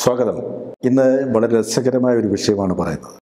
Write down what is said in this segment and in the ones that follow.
സ്വാഗതം ഇന്ന് വളരെ രസകരമായ ഒരു വിഷയമാണ് പറയുന്നത്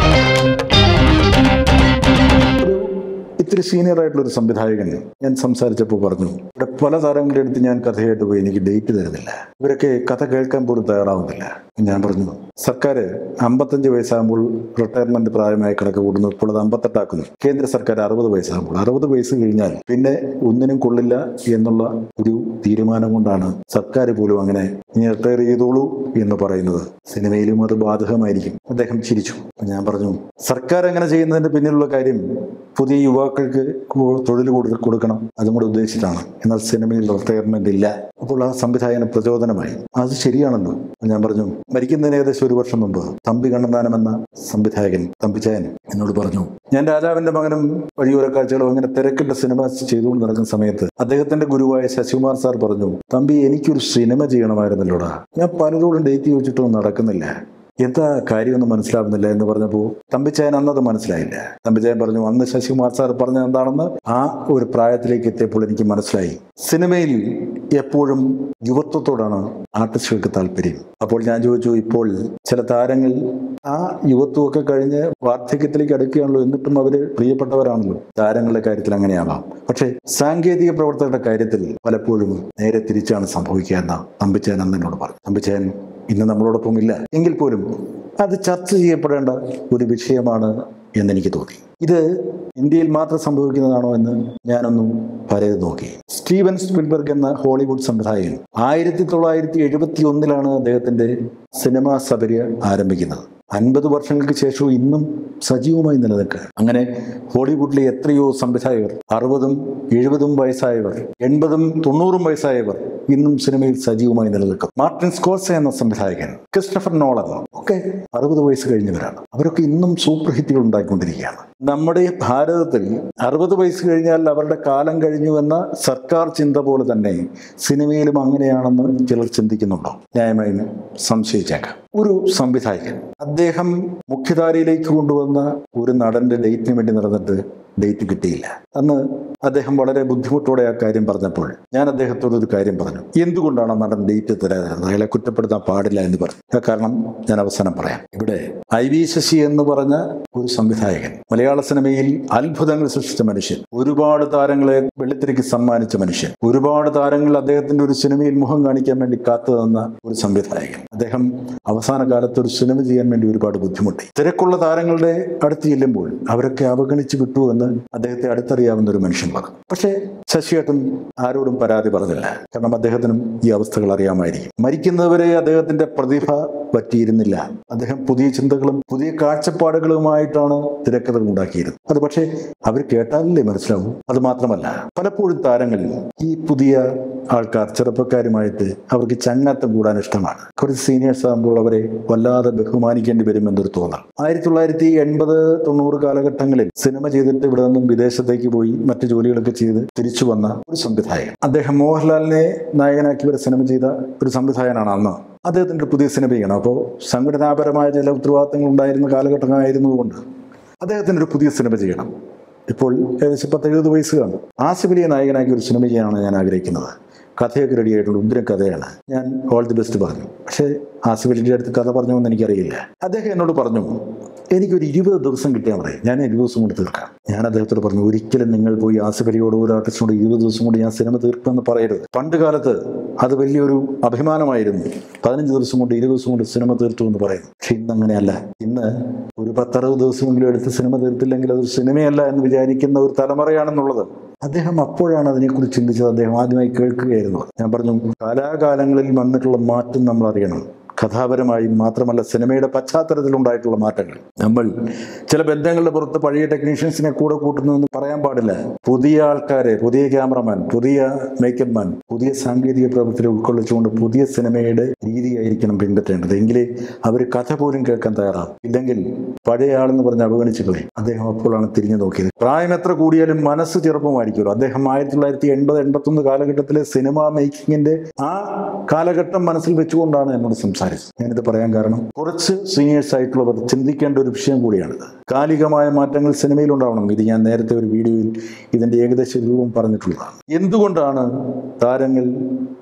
ഒരു ഇത്തിരി സീനിയർ ആയിട്ടുള്ള ഒരു സംവിധായകൻ ഞാൻ സംസാരിച്ചപ്പോൾ പറഞ്ഞു ഇവിടെ പല താരങ്ങളുടെ അടുത്ത് ഞാൻ കഥയായിട്ട് പോയി എനിക്ക് ഡേറ്റ് തരുന്നില്ല ഇവരൊക്കെ കഥ കേൾക്കാൻ പോലും തയ്യാറാവുന്നില്ല ഞാൻ പറഞ്ഞു സർക്കാർ അമ്പത്തഞ്ച് വയസ്സാകുമ്പോൾ റിട്ടയർമെന്റ് പ്രായമായി കണക്ക് കൂടുന്നു ഇപ്പോൾ അത് അമ്പത്തെട്ടാക്കുന്നു കേന്ദ്ര സർക്കാർ അറുപത് വയസ്സാകുമ്പോൾ അറുപത് വയസ്സ് കഴിഞ്ഞാൽ പിന്നെ ഒന്നിനും കൊള്ളില്ല എന്നുള്ള ഒരു തീരുമാനം കൊണ്ടാണ് സർക്കാർ പോലും അങ്ങനെ ഇനി റിട്ടയർ ചെയ്തോളൂ എന്ന് പറയുന്നത് സിനിമയിലും അത് ബാധകമായിരിക്കും അദ്ദേഹം ചിരിച്ചു അപ്പൊ ഞാൻ പറഞ്ഞു സർക്കാർ അങ്ങനെ ചെയ്യുന്നതിന്റെ പിന്നിലുള്ള കാര്യം പുതിയ യുവാക്കൾക്ക് കു- തൊഴിൽ കൊടു- കൊടുക്കണം അതും കൂടെ ഉദ്ദേശിച്ചിട്ടാണ് എന്നാൽ സിനിമയിൽ റിട്ടയർമെന്റ് ഇല്ല അപ്പോൾ ആ സംവിധായകന് പ്രചോദനമായി അത് ശരിയാണല്ലോ അപ്പൊ ഞാൻ പറഞ്ഞു മരിക്കുന്നതിന് ഏകദേശം ഒരു വർഷം മുമ്പ് തമ്പി കണ്ണന്താനം എന്ന സംവിധായകൻ തമ്പിച്ചായൻ എന്നോട് പറഞ്ഞു ഞാൻ രാജാവിന്റെ മകനും വഴിയോര കാഴ്ചകളും അങ്ങനെ തിരക്കിട്ട സിനിമ ചെയ്തുകൊണ്ട് നടക്കുന്ന സമയത്ത് അദ്ദേഹത്തിന്റെ ഗുരുവായ ശശികുമാർ സാർ പറഞ്ഞു തമ്പി എനിക്കൊരു സിനിമ ചെയ്യണമായിരുന്നല്ലോടാ ഞാൻ പലരോടും ഡേറ്റ് ചോദിച്ചിട്ടൊന്നും നടക്കുന്നില്ല എന്താ കാര്യമൊന്നും മനസ്സിലാവുന്നില്ല എന്ന് പറഞ്ഞപ്പോൾ തമ്പിച്ചായൻ അന്നത് മനസ്സിലായില്ല തമ്പിച്ചായൻ പറഞ്ഞു അന്ന് ശശികുമാർ സാർ പറഞ്ഞത് എന്താണെന്ന് ആ ഒരു പ്രായത്തിലേക്ക് എത്തിയപ്പോൾ എനിക്ക് മനസ്സിലായി സിനിമയിൽ എപ്പോഴും യുവത്വത്തോടാണ് ആർട്ടിസ്റ്റുകൾക്ക് താല്പര്യം അപ്പോൾ ഞാൻ ചോദിച്ചു ഇപ്പോൾ ചില താരങ്ങൾ ആ യുവത്വമൊക്കെ കഴിഞ്ഞ് വാർദ്ധക്യത്തിലേക്ക് അടുക്കുകയാണല്ലോ എന്നിട്ടും അവര് പ്രിയപ്പെട്ടവരാണല്ലോ താരങ്ങളുടെ കാര്യത്തിൽ അങ്ങനെയാവാം പക്ഷേ സാങ്കേതിക പ്രവർത്തകരുടെ കാര്യത്തിൽ പലപ്പോഴും നേരെ തിരിച്ചാണ് സംഭവിക്കുക എന്ന തമ്പിച്ചായൻ അന്ന് എന്നോട് പറഞ്ഞു തമ്പിച്ചായൻ ഇന്ന് നമ്മളോടൊപ്പം ഇല്ല എങ്കിൽ പോലും അത് ചർച്ച ചെയ്യപ്പെടേണ്ട ഒരു വിഷയമാണ് എന്നെനിക്ക് തോന്നി ഇത് ഇന്ത്യയിൽ മാത്രം സംഭവിക്കുന്നതാണോ എന്ന് ഞാനൊന്നും പരത് നോക്കി സ്റ്റീവൻ സ്പിൽബർഗ് എന്ന ഹോളിവുഡ് സംവിധായകൻ ആയിരത്തി തൊള്ളായിരത്തി എഴുപത്തി ഒന്നിലാണ് അദ്ദേഹത്തിന്റെ സിനിമാ സബര്യ ആരംഭിക്കുന്നത് അൻപത് വർഷങ്ങൾക്ക് ശേഷവും ഇന്നും സജീവമായി നിലനിൽക്കുക അങ്ങനെ ഹോളിവുഡിലെ എത്രയോ സംവിധായകർ അറുപതും എഴുപതും വയസ്സായവർ എൺപതും തൊണ്ണൂറും വയസ്സായവർ ഇന്നും സിനിമയിൽ സജീവമായി നിലനിൽക്കും മാർട്ടിൻ സ്കോർസെ എന്ന സംവിധായകൻ ക്രിസ്റ്റഫർ നോളൻ ഒക്കെ അറുപത് വയസ്സ് കഴിഞ്ഞവരാണ് അവരൊക്കെ ഇന്നും സൂപ്പർ ഹിറ്റുകൾ ഉണ്ടാക്കിക്കൊണ്ടിരിക്കുകയാണ് നമ്മുടെ ഭാരതത്തിൽ അറുപത് വയസ്സ് കഴിഞ്ഞാൽ അവരുടെ കാലം കഴിഞ്ഞു എന്ന സർക്കാർ ചിന്ത പോലെ തന്നെ സിനിമയിലും അങ്ങനെയാണെന്ന് ചിലർ ചിന്തിക്കുന്നുണ്ടോ ന്യായമായും സംശയിച്ചേക്കാം ഒരു സംവിധായകൻ അദ്ദേഹം മുഖ്യധാരയിലേക്ക് കൊണ്ടുവന്ന ഒരു നടന്റെ ഡേറ്റിന് വേണ്ടി നടന്നിട്ട് ഡേറ്റ് കിട്ടിയില്ല അന്ന് അദ്ദേഹം വളരെ ബുദ്ധിമുട്ടോടെ ആ കാര്യം പറഞ്ഞപ്പോൾ ഞാൻ അദ്ദേഹത്തോട് ഒരു കാര്യം പറഞ്ഞു എന്തുകൊണ്ടാണ് ആ നടൻ ഡേറ്റ് തരാതിരുന്നത് അയാളെ കുറ്റപ്പെടുത്താൻ പാടില്ല എന്ന് പറഞ്ഞു ആ കാരണം ഞാൻ അവസാനം പറയാം ഇവിടെ ഐ വി ശശി എന്ന് പറഞ്ഞ ഒരു സംവിധായകൻ മലയാള സിനിമയിൽ അത്ഭുതങ്ങൾ സൃഷ്ടിച്ച മനുഷ്യൻ ഒരുപാട് താരങ്ങളെ വെള്ളിത്തിരക്ക് സമ്മാനിച്ച മനുഷ്യൻ ഒരുപാട് താരങ്ങൾ അദ്ദേഹത്തിന്റെ ഒരു സിനിമയിൽ മുഖം കാണിക്കാൻ വേണ്ടി കാത്തു നിന്ന ഒരു സംവിധായകൻ അദ്ദേഹം അവസാന കാലത്ത് ഒരു സിനിമ ചെയ്യാൻ വേണ്ടി ഒരുപാട് ബുദ്ധിമുട്ടി തിരക്കുള്ള താരങ്ങളുടെ അടുത്ത് ചെല്ലുമ്പോൾ അവരൊക്കെ അവഗണിച്ചു വിട്ടു എന്ന് അദ്ദേഹത്തെ അടുത്തറിയാവുന്ന ഒരു മനുഷ്യൻ പറഞ്ഞു പക്ഷേ ശശിയേട്ടൻ ആരോടും പരാതി പറഞ്ഞില്ല കാരണം അദ്ദേഹത്തിനും ഈ അവസ്ഥകൾ അറിയാമായിരിക്കും മരിക്കുന്നവരെ അദ്ദേഹത്തിന്റെ പ്രതിഭ പറ്റിയിരുന്നില്ല അദ്ദേഹം പുതിയ ചിന്തകളും പുതിയ കാഴ്ചപ്പാടുകളുമായിട്ടാണ് തിരക്കഥകൾ ഉണ്ടാക്കിയിരുന്നത് അത് പക്ഷേ അവർ കേട്ടാലല്ലേ മനസ്സിലാവും അത് മാത്രമല്ല പലപ്പോഴും താരങ്ങൾ ഈ പുതിയ ആൾക്കാർ ചെറുപ്പക്കാരുമായിട്ട് അവർക്ക് ചങ്ങാത്തം കൂടാൻ ഇഷ്ടമാണ് കുറച്ച് സീനിയേഴ്സ് ആകുമ്പോൾ അവരെ വല്ലാതെ ബഹുമാനിക്കേണ്ടി വരും എന്നൊരു തോന്നൽ ആയിരത്തി തൊള്ളായിരത്തി എൺപത് തൊണ്ണൂറ് കാലഘട്ടങ്ങളിൽ സിനിമ ചെയ്തിട്ട് ഇവിടെ നിന്നും വിദേശത്തേക്ക് പോയി മറ്റു ജോലികളൊക്കെ ചെയ്ത് തിരിച്ചു വന്ന ഒരു സംവിധായകൻ അദ്ദേഹം മോഹൻലാലിനെ നായകനാക്കി വരെ സിനിമ ചെയ്ത ഒരു സംവിധായകനാണ് അന്ന് അദ്ദേഹത്തിന്റെ ഒരു പുതിയ സിനിമ ചെയ്യണം അപ്പോൾ സംഘടനാപരമായ ചില ഉത്തരവാദിത്തങ്ങൾ ഉണ്ടായിരുന്ന കാലഘട്ടമായിരുന്നതുകൊണ്ട് അദ്ദേഹത്തിന് ഒരു പുതിയ സിനിമ ചെയ്യണം ഇപ്പോൾ ഏകദേശം പത്തെഴുപത് വയസ്സ് കാണും ആസിഫലിയെ നായകനാക്കി ഒരു സിനിമ ചെയ്യാനാണ് ഞാൻ ആഗ്രഹിക്കുന്നത് കഥയൊക്കെ റെഡി ആയിട്ടുണ്ട് ഉഗ്രം കഥയാണ് ഞാൻ ഓൾ ദി ബെസ്റ്റ് പറഞ്ഞു പക്ഷേ ആസിഫലിയുടെ അടുത്ത് കഥ പറഞ്ഞു എന്ന് എനിക്കറിയില്ല അദ്ദേഹം എന്നോട് പറഞ്ഞു എനിക്കൊരു ഇരുപത് ദിവസം കിട്ടിയാൽ മതി ഞാൻ ഇരുപത് ദിവസം കൊണ്ട് തീർക്കാം ഞാൻ അദ്ദേഹത്തോട് പറഞ്ഞു ഒരിക്കലും നിങ്ങൾ പോയി ആസിഫ് അലിയോട് ഒരു ആർട്ടിസ്റ്റിനോട് ഇരുപത് ദിവസം കൊണ്ട് ഞാൻ സിനിമ തീർക്കുമെന്ന് പറയരുത് പണ്ട് കാലത്ത് അത് വലിയൊരു അഭിമാനമായിരുന്നു പതിനഞ്ച് ദിവസം കൊണ്ട് ഇരുപത് ദിവസം കൊണ്ട് സിനിമ തീർത്തു എന്ന് പറയുന്നു പക്ഷെ ഇന്ന് അങ്ങനെയല്ല ഇന്ന് ഒരു പത്തറുപത് ദിവസമെങ്കിലും എടുത്ത് സിനിമ തീർത്തില്ലെങ്കിൽ അതൊരു സിനിമയല്ല എന്ന് വിചാരിക്കുന്ന ഒരു തലമുറയാണെന്നുള്ളത് അദ്ദേഹം അപ്പോഴാണ് അതിനെക്കുറിച്ച് ചിന്തിച്ചത് അദ്ദേഹം ആദ്യമായി കേൾക്കുകയായിരുന്നു ഞാൻ പറഞ്ഞു കാലാകാലങ്ങളിൽ വന്നിട്ടുള്ള മാറ്റം നമ്മൾ അറിയണം കഥാപരമായും മാത്രമല്ല സിനിമയുടെ പശ്ചാത്തലത്തിൽ ഉണ്ടായിട്ടുള്ള മാറ്റങ്ങൾ നമ്മൾ ചില ബന്ധങ്ങളുടെ പുറത്ത് പഴയ ടെക്നീഷ്യൻസിനെ കൂടെ കൂട്ടുന്നതെന്ന് പറയാൻ പാടില്ല പുതിയ ആൾക്കാരെ പുതിയ ക്യാമറമാൻ പുതിയ മേക്കപ്പ് മാൻ പുതിയ സാങ്കേതിക പ്രവർത്തനം ഉൾക്കൊള്ളിച്ചുകൊണ്ട് പുതിയ സിനിമയുടെ രീതിയായിരിക്കണം പിൻപറ്റേണ്ടത് എങ്കിലേ അവർ കഥ പോലും കേൾക്കാൻ തയ്യാറാകും ഇല്ലെങ്കിൽ പഴയ ആളെന്ന് പറഞ്ഞ് അവഗണിച്ചു കളയും അദ്ദേഹം അപ്പോഴാണ് തിരിഞ്ഞു നോക്കിയത് പ്രായം എത്ര കൂടിയാലും മനസ്സ് ചെറുപ്പമായിരിക്കുമല്ലോ അദ്ദേഹം ആയിരത്തി തൊള്ളായിരത്തി എൺപത് എൺപത്തൊന്ന് കാലഘട്ടത്തിലെ സിനിമ മേക്കിങ്ങിന്റെ ആ കാലഘട്ടം മനസ്സിൽ വെച്ചുകൊണ്ടാണ് എന്നോട് സംസാരിച്ചത് ഞാനിത് പറയാൻ കാരണം കുറച്ച് സീനിയേഴ്സ് ആയിട്ടുള്ളവർ ചിന്തിക്കേണ്ട ഒരു വിഷയം കൂടിയാണിത് കാലികമായ മാറ്റങ്ങൾ സിനിമയിൽ ഉണ്ടാവണം ഇത് ഞാൻ നേരത്തെ ഒരു വീഡിയോയിൽ ഇതിന്റെ ഏകദേശ രൂപം പറഞ്ഞിട്ടുള്ളതാണ് എന്തുകൊണ്ടാണ് താരങ്ങൾ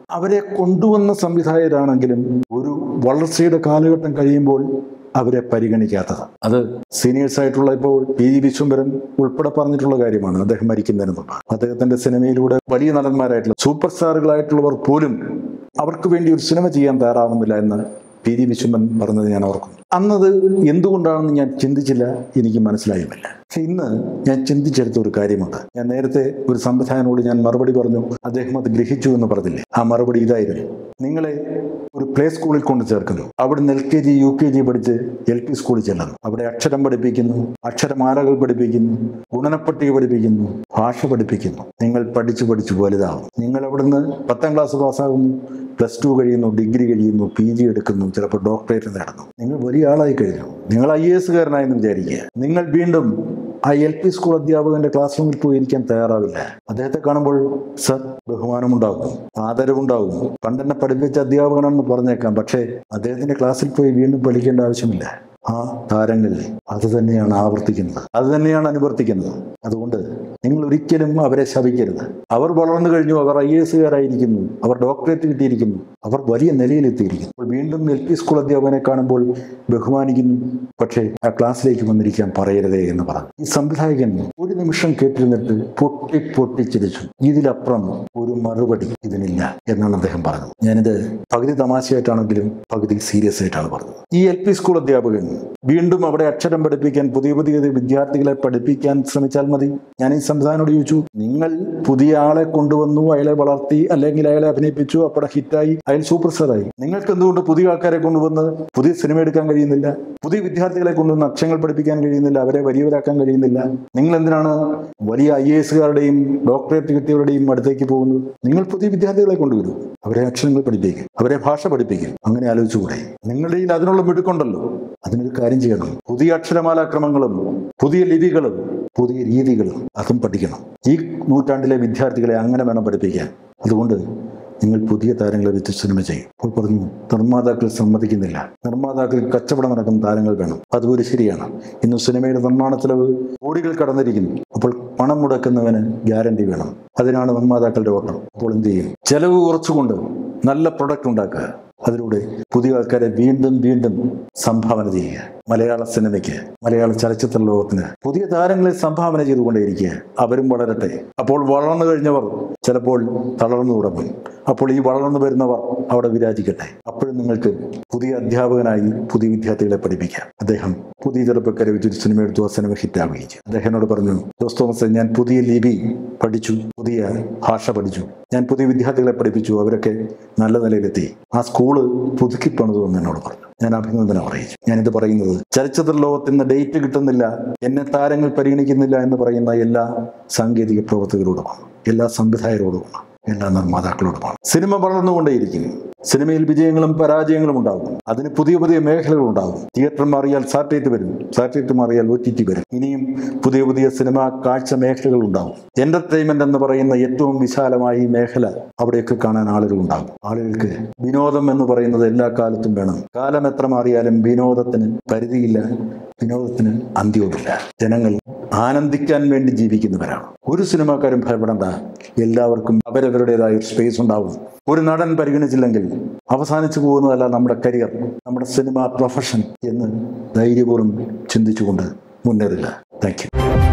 അവരെ കൊണ്ടുവന്ന സംവിധായകരാണെങ്കിലും ഒരു വളർച്ചയുടെ കാലഘട്ടം കഴിയുമ്പോൾ അവരെ പരിഗണിക്കാത്തത് അത് സീനിയേഴ്സ് ആയിട്ടുള്ള ഇപ്പോൾ പി ജി വിശ്വംഭരൻ ഉൾപ്പെടെ പറഞ്ഞിട്ടുള്ള കാര്യമാണ് അദ്ദേഹം മരിക്കുന്നതിന് മുമ്പ് അദ്ദേഹത്തിന്റെ സിനിമയിലൂടെ വലിയ നടന്മാരായിട്ടുള്ള സൂപ്പർ സ്റ്റാറുകളായിട്ടുള്ളവർ പോലും അവർക്ക് വേണ്ടി ഒരു സിനിമ ചെയ്യാൻ തയ്യാറാവുന്നില്ല എന്ന് പി ജി വിശ്വംഭരൻ പറഞ്ഞത് ഞാൻ ഓർക്കുന്നു അന്നത് എന്തുകൊണ്ടാണെന്ന് ഞാൻ ചിന്തിച്ചില്ല എനിക്ക് മനസ്സിലായുമില്ല പക്ഷെ ഇന്ന് ഞാൻ ചിന്തിച്ചെടുത്ത ഒരു കാര്യമുണ്ട് ഞാൻ നേരത്തെ ഒരു സംവിധായകനോട് ഞാൻ മറുപടി പറഞ്ഞു അദ്ദേഹം അത് ഗ്രഹിച്ചു എന്ന് പറഞ്ഞില്ലേ ആ മറുപടി ഇതായിരുന്നു നിങ്ങളെ ഒരു പ്ലേ സ്കൂളിൽ കൊണ്ട് ചേർക്കുന്നു അവിടുന്ന് L K G U K G പഠിച്ച് എൽ പി സ്കൂളിൽ ചെല്ലുന്നു അവിടെ അക്ഷരം പഠിപ്പിക്കുന്നു അക്ഷരമാലകൾ പഠിപ്പിക്കുന്നു ഗുണനപ്പട്ടിക പഠിപ്പിക്കുന്നു ഭാഷ പഠിപ്പിക്കുന്നു നിങ്ങൾ പഠിച്ചു പഠിച്ചു വലുതാവും നിങ്ങൾ അവിടുന്ന് പത്താം ക്ലാസ് പാസ്സാകുന്നു പ്ലസ് ടു കഴിയുന്നു ഡിഗ്രി കഴിയുന്നു പി ജി എടുക്കുന്നു ചിലപ്പോൾ ഡോക്ടറേറ്റ് നേടുന്നു നിങ്ങൾ വലിയ ആളായി കഴിഞ്ഞു നിങ്ങൾ ഐ എ എസുകാരനായെന്ന് വിചാരിക്കുക നിങ്ങൾ വീണ്ടും ആ എൽ പി സ്കൂൾ അധ്യാപകന്റെ ക്ലാസ് റൂമിൽ പോയി ഇരിക്കാൻ തയ്യാറാവില്ല അദ്ദേഹത്തെ കാണുമ്പോൾ സർ ബഹുമാനമുണ്ടാകും ആദരവുണ്ടാകും പണ്ടെന്നെ പഠിപ്പിച്ച അധ്യാപകനാണെന്ന് പറഞ്ഞേക്കാം പക്ഷേ അദ്ദേഹത്തിന്റെ ക്ലാസ്സിൽ പോയി വീണ്ടും പഠിക്കേണ്ട ആവശ്യമില്ല ആ താരങ്ങൾ അത് തന്നെയാണ് ആവർത്തിക്കുന്നത് അത് തന്നെയാണ് അനുവർത്തിക്കുന്നത് അതുകൊണ്ട് നിങ്ങൾ ഒരിക്കലും അവരെ ശപിക്കരുത് അവർ വളർന്നു കഴിഞ്ഞു അവർ ഐ എ എസുകാരായിരിക്കുന്നു അവർ ഡോക്ടറേറ്റ് കിട്ടിയിരിക്കുന്നു അവർ വലിയ നിലയിലെത്തിയിരിക്കുന്നു അപ്പോൾ വീണ്ടും എൽ പി സ്കൂൾ അധ്യാപകനെ കാണുമ്പോൾ ബഹുമാനിക്കുന്നു പക്ഷേ ആ ക്ലാസ്സിലേക്ക് വന്നിരിക്കാൻ പറയരുതേ എന്ന് പറഞ്ഞു ഈ സംവിധായകൻ ഒരു നിമിഷം കേട്ടിരുന്നിട്ട് പൊട്ടി പൊട്ടിച്ചിരിച്ചു ഇതിലപ്പുറം ഒരു മറുപടി ഇതിനില്ല എന്നാണ് അദ്ദേഹം പറഞ്ഞത് ഞാനിത് പകുതി തമാശയായിട്ടാണെങ്കിലും പകുതി സീരിയസ് ആയിട്ടാണ് പറഞ്ഞത് ഈ എൽ പി സ്കൂൾ അധ്യാപകൻ വീണ്ടും അവിടെ അക്ഷരം പഠിപ്പിക്കാൻ പുതിയ പുതിയ വിദ്യാർത്ഥികളെ പഠിപ്പിക്കാൻ ശ്രമിച്ചാൽ മതി ഞാൻ ഈ സംവിധാനോട് ചോദിച്ചു നിങ്ങൾ പുതിയ ആളെ കൊണ്ടുവന്നു അയാളെ വളർത്തി അല്ലെങ്കിൽ അയാളെ അഭിനയിപ്പിച്ചു അപ്പോൾ ഹിറ്റായി അയാൾ സൂപ്പർ സ്റ്റാറായി നിങ്ങൾക്ക് എന്തുകൊണ്ട് പുതിയ ആൾക്കാരെ കൊണ്ടുവന്ന് പുതിയ സിനിമ എടുക്കാൻ കഴിയുന്നില്ല പുതിയ വിദ്യാർത്ഥികളെ കൊണ്ടുവന്ന് അക്ഷരങ്ങൾ പഠിപ്പിക്കാൻ കഴിയുന്നില്ല അവരെ വലിയവരാക്കാൻ കഴിയുന്നില്ല നിങ്ങൾ എന്തിനാണ് വലിയ ഐ എ എസുകാരുടെയും ഡോക്ടറേറ്റ് കിട്ടിയവരുടെയും അടുത്തേക്ക് പോകുന്നത് നിങ്ങൾ പുതിയ വിദ്യാർത്ഥികളെ കൊണ്ടുവരൂ അവരെ അക്ഷരങ്ങൾ പഠിപ്പിക്കും അവരെ ഭാഷ പഠിപ്പിക്കും അങ്ങനെ ആലോചിച്ചുകൂടെ നിങ്ങളുടെ കയ്യിൽ അതിനുള്ള മിടുക്കുണ്ടല്ലോ അതിനൊരു കാര്യം ചെയ്യണം പുതിയ അക്ഷരമാലാക്രമങ്ങളും പുതിയ ലിപികളും പുതിയ രീതികളും അതും പഠിക്കണം ഈ നൂറ്റാണ്ടിലെ വിദ്യാർത്ഥികളെ അങ്ങനെ വേണം പഠിപ്പിക്കാൻ അതുകൊണ്ട് നിങ്ങൾ പുതിയ താരങ്ങളെ വെച്ച് സിനിമ ചെയ്യും അപ്പോൾ പറഞ്ഞു നിർമ്മാതാക്കൾ സമ്മതിക്കുന്നില്ല നിർമ്മാതാക്കൾ കച്ചവടം നടക്കുന്ന താരങ്ങൾ വേണം അതുപോലെ ശരിയാണ് ഇന്ന് സിനിമയുടെ നിർമ്മാണ ചെലവ് കോടികൾ കടന്നിരിക്കുന്നു അപ്പോൾ പണം മുടക്കുന്നവന് ഗ്യാരണ്ടി വേണം അതിനാണ് നിർമ്മാതാക്കളുടെ ഓട്ടം അപ്പോൾ എന്ത് ചെയ്യും ചെലവ് കുറച്ചുകൊണ്ട് നല്ല പ്രൊഡക്റ്റ് ഉണ്ടാക്കുക അതിലൂടെ പുതിയ ആൾക്കാരെ വീണ്ടും വീണ്ടും സംഭാവന ചെയ്യുക മലയാള സിനിമയ്ക്ക് മലയാള ചലച്ചിത്ര ലോകത്തിന് പുതിയ താരങ്ങളെ സംഭാവന ചെയ്തുകൊണ്ടേയിരിക്കുക അവരും വളരട്ടെ അപ്പോൾ വളർന്നു കഴിഞ്ഞവർ ചിലപ്പോൾ തളർന്നു തുടങ്ങും അപ്പോൾ ഈ വളർന്നു വരുന്നവർ അവിടെ വിരാജിക്കട്ടെ അപ്പോഴും നിങ്ങൾക്ക് പുതിയ അധ്യാപകനായി പുതിയ വിദ്യാർത്ഥികളെ പഠിപ്പിക്കാം അദ്ദേഹം പുതിയ ചെറുപ്പക്കാരെ വെച്ചൊരു സിനിമ എടുത്തു ആ സിനിമ ഹിറ്റാവുകയും ചെയ്തു അദ്ദേഹം എന്നോട് പറഞ്ഞു ജോസ് തോമസ് ഞാൻ പുതിയ ലിപി പഠിച്ചു പുതിയ ഭാഷ പഠിച്ചു ഞാൻ പുതിയ വിദ്യാർത്ഥികളെ പഠിപ്പിച്ചു അവരൊക്കെ നല്ല നിലയിലെത്തി ആ സ്കൂള് പുതുക്കി പണിതു എന്ന് എന്നോട് പറഞ്ഞു ഞാൻ അഭിനന്ദനം അറിയിച്ചു ഞാനിത് പറയുന്നത് ചലച്ചിത്ര ലോകത്ത് ഇന്ന് ഡേറ്റ് കിട്ടുന്നില്ല എന്നെ താരങ്ങൾ പരിഗണിക്കുന്നില്ല എന്ന് പറയുന്ന എല്ലാ സാങ്കേതിക പ്രവർത്തകരോടുമാണ് എല്ലാ സംവിധായകരോടുമാണ് എല്ലാ നിർമ്മാതാക്കളോടുമാണ് സിനിമ വളർന്നുകൊണ്ടേയിരിക്കുന്നു സിനിമയിൽ വിജയങ്ങളും പരാജയങ്ങളും ഉണ്ടാകും അതിന് പുതിയ പുതിയ മേഖലകൾ ഉണ്ടാകും തിയേറ്റർ മാറിയാൽ സാറ്റലൈറ്റ് വരും സാറ്റലൈറ്റ് മാറിയാൽ ഒ ടി ടി വരും ഇനിയും പുതിയ പുതിയ സിനിമ കാഴ്ച മേഖലകൾ ഉണ്ടാകും എന്റർടൈൻമെന്റ് എന്ന് പറയുന്ന ഏറ്റവും വിശാലമായ ഈ മേഖല അവിടെയൊക്കെ കാണാൻ ആളുകൾ ഉണ്ടാകും ആളുകൾക്ക് വിനോദം എന്ന് പറയുന്നത് എല്ലാ കാലത്തും വേണം കാലം എത്ര മാറിയാലും വിനോദത്തിന് പരിധിയില്ല വിനോദത്തിന് അന്ത്യവുമില്ല ജനങ്ങൾ ആനന്ദിക്കാൻ വേണ്ടി ജീവിക്കുന്നവരാണ് ഒരു സിനിമാക്കാരും ഭയപ്പെടേണ്ട എല്ലാവർക്കും അവരവരുടേതായ ഒരു സ്പേസ് ഉണ്ടാവും ഒരു നടൻ പരിഗണിച്ചില്ലെങ്കിൽ അവസാനിച്ചു പോകുന്നതല്ല നമ്മുടെ കരിയർ നമ്മുടെ സിനിമ പ്രൊഫഷൻ എന്ന് ധൈര്യപൂർവ്വം ചിന്തിച്ചുകൊണ്ട് മുന്നേറില്ല താങ്ക് യു